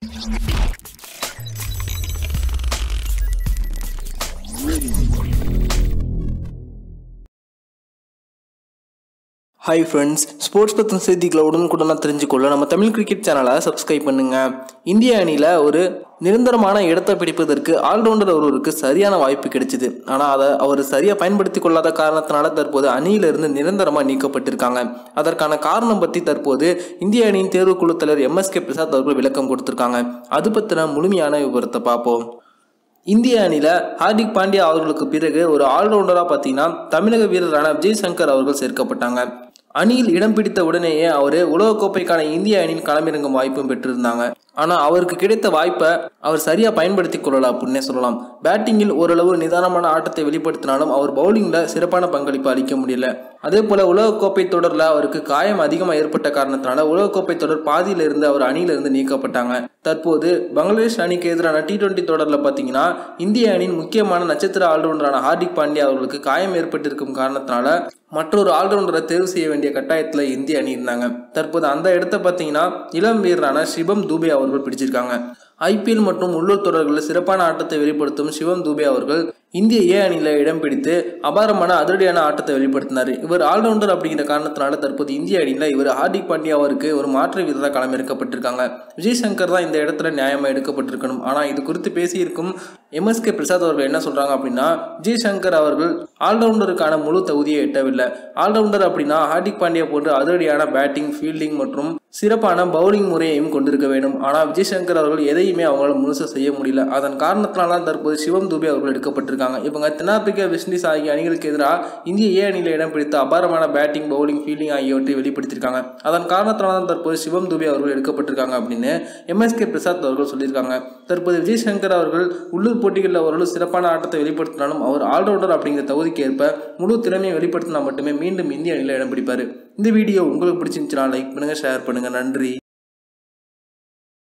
hi friends sports பற்றின செய்திகளை உடனுக்குடனாக தெரிஞ்சுக்கொள்ள நம்ம தமிழ் கிரிக்கெட் சேனலை சப்ஸ்கிரைப் பண்ணுங்க இந்திய அணியில் ஒரு நிரந்தரமான இடத்தை பிடிப்பதற்கு ஆல்ரவுண்டர் ஒருவருக்கு சரியான வாய்ப்பு கிடைச்சிது ஆனால் அதை அவர் சரியாக பயன்படுத்தி கொள்ளாத காரணத்தினால தற்போது அணியிலிருந்து நிரந்தரமாக நீக்கப்பட்டிருக்காங்க அதற்கான காரணம் பற்றி தற்போது இந்திய அணியின் தேர்வுக்குழு தலைவர் எம்எஸ்கே பிரசாத் அவர்கள் விளக்கம் கொடுத்துருக்காங்க அது பற்றின முழுமையான விவரத்தை பார்ப்போம் இந்திய அணியில் ஹார்திக் பாண்டியா அவர்களுக்கு பிறகு ஒரு ஆல்ரவுண்டராக பார்த்தீங்கன்னா தமிழக வீரரான விஜய் சங்கர் அவர்கள் சேர்க்கப்பட்டாங்க அணியில் இடம் பிடித்த உடனேயே அவர் உலகக்கோப்பைக்கான இந்திய அணியின் களமிறங்கும் வாய்ப்பும் பெற்றிருந்தாங்க ஆனால் அவருக்கு கிடைத்த வாய்ப்பை அவர் சரியாக பயன்படுத்தி கொள்ளலாம் அப்படின்னே சொல்லலாம் பேட்டிங்கில் ஓரளவு நிதானமான ஆட்டத்தை வெளிப்படுத்தினாலும் அவர் பவுலிங்கில் சிறப்பான பங்களிப்பு அளிக்க முடியல அதே போல் உலகக்கோப்பை தொடரில் அவருக்கு காயம் அதிகமாக ஏற்பட்ட காரணத்தினால உலகக்கோப்பை தொடர் பாதியிலிருந்து அவர் அணியிலிருந்து நீக்கப்பட்டாங்க தற்போது பங்களாதேஷ் அணிக்கு எதிரான டி டுவெண்ட்டி தொடரில் பார்த்தீங்கன்னா இந்திய அணியின் முக்கியமான நட்சத்திர ஆல்ரவுண்டரான ஹார்திக் பாண்டியா அவர்களுக்கு காயம் ஏற்பட்டிருக்கும் காரணத்தினால மற்றொரு ஆல்ரவுண்டரை தேர்வு செய்ய வேண்டிய கட்டாயத்தில் இந்திய அணி இருந்தாங்க தற்போது அந்த இடத்த பார்த்தீங்கன்னா இளம் வீரரான சிவம் தூபே அவர்கள் பிடிச்சிருக்காங்க ஐபிஎல் மற்றும் உள்ளூர் தொடர்களில் சிறப்பான ஆட்டத்தை வெளிப்படுத்தும் சிவம் தூபே அவர்கள் இந்திய ஏ அணியில் இடம் பிடித்து அபாரமான அதிரடியான ஆட்டத்தை வெளிப்படுத்தினார் இவர் ஆல்ரவுண்டர் அப்படிங்கிற காரணத்தினால தற்போது இந்திய அணியில் இவர் ஹார்திக் பாண்டியா அவருக்கு ஒரு மாற்று வீரராக களமிறக்கப்பட்டிருக்காங்க விஜய் சங்கர் தான் இந்த இடத்துல நியாயமாக எடுக்கப்பட்டிருக்கணும் ஆனால் இது குறித்து பேசியிருக்கும் எம்எஸ்கே பிரசாத் அவர்கள் என்ன சொல்கிறாங்க அப்படின்னா விஜய் சங்கர் அவர்கள் ஆல்ரவுண்டருக்கான முழு தகுதியை எட்டவில்லை ஆல்ரவுண்டர் அப்படின்னா ஹார்திக் பாண்டியா போன்று அதிரடியான பேட்டிங் ஃபீல்டிங் மற்றும் சிறப்பான பவுலிங் முறையையும் கொண்டிருக்க வேண்டும் ஆனால் விஜய் சங்கர் அவர்கள் எதையுமே அவங்களால முழுசாக செய்ய முடியல அதன் காரணத்தினால தான் தற்போது சிவம் தூபே அவர்கள் எடுக்கப்பட்டிருக்காங்க இவங்க தென்னாப்பிரிக்கா வெஸ்ட் இண்டீஸ் ஆகிய அணிகளுக்கு எதிராக இந்திய ஏ அணியில் இடம் பிடித்த அபாரமான பேட்டிங் பவுலிங் ஃபீல்டிங் ஆகியவற்றை வெளிப்படுத்தியிருக்காங்க அதன் காரணத்தினால தான் தற்போது சிவம் தூபே அவர்கள் எடுக்கப்பட்டிருக்காங்க அப்படின்னு எம்எஸ்கே பிரசாத் அவர்கள் சொல்லியிருக்காங்க தற்போது விஜய் சங்கர் அவர்கள் உள்ளூர் போட்டிகளில் ஓரளவு சிறப்பான ஆட்டத்தை வெளிப்படுத்தினாலும் அவர் ஆல்ரவுண்டர் அப்படிங்கிற தகுதிக்கு ஏற்ப முழு திறமையை வெளிப்படுத்தினா மட்டுமே மீண்டும் இந்திய அணியில் இடம் பிடிப்பார் இந்த வீடியோ உங்களுக்கு பிடிச்சிருந்துச்சுன்னா லைக் பண்ணுங்கள் ஷேர் பண்ணுங்கள் நன்றி